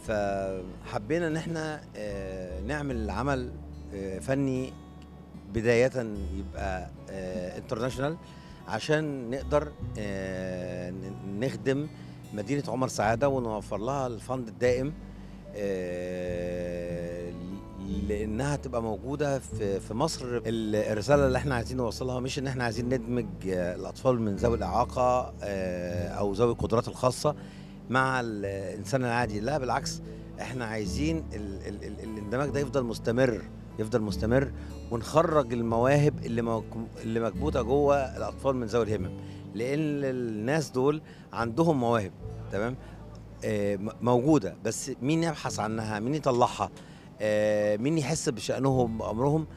فحبينا ان احنا آه، نعمل عمل آه، فني بدايه يبقى انترناشونال عشان نقدر آه، ن- نخدم مدينه عمر سعاده ونوفر لها الفند الدائم آه، لانها تبقى موجوده في في مصر ال- الرساله اللي احنا عايزين نوصلها مش ان احنا عايزين ندمج آه، الاطفال من ذوي الاعاقه آه، او ذوي القدرات الخاصه مع الانسان العادي لا بالعكس احنا عايزين ال ال ال الاندماج ده يفضل مستمر يفضل مستمر ونخرج المواهب اللي موك- اللي مكبوته جوه الاطفال من ذوي الهمم لان الناس دول عندهم مواهب تمام آه، م- موجوده بس مين يبحث عنها مين يطلعها آه، مين يحس بشأنهم بأمرهم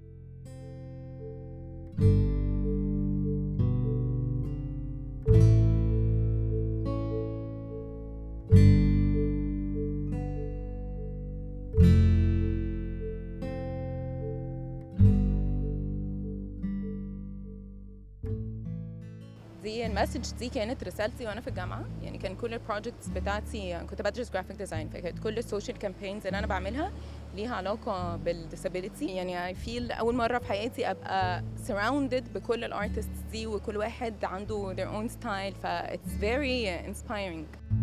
دي المسج دي كانت رسالتي وانا في الجامعه يعني كان كل البروجكتس بتاعتي كنت بدرس جرافيك ديزاين فكانت كل السوشيال كامبينز اللي انا بعملها ليها علاقه بالديسابيلتي يعني اي فيل اول مره في حياتي ابقى surrounded بكل الارتستس دي وكل واحد عنده their own style ف it's very inspiring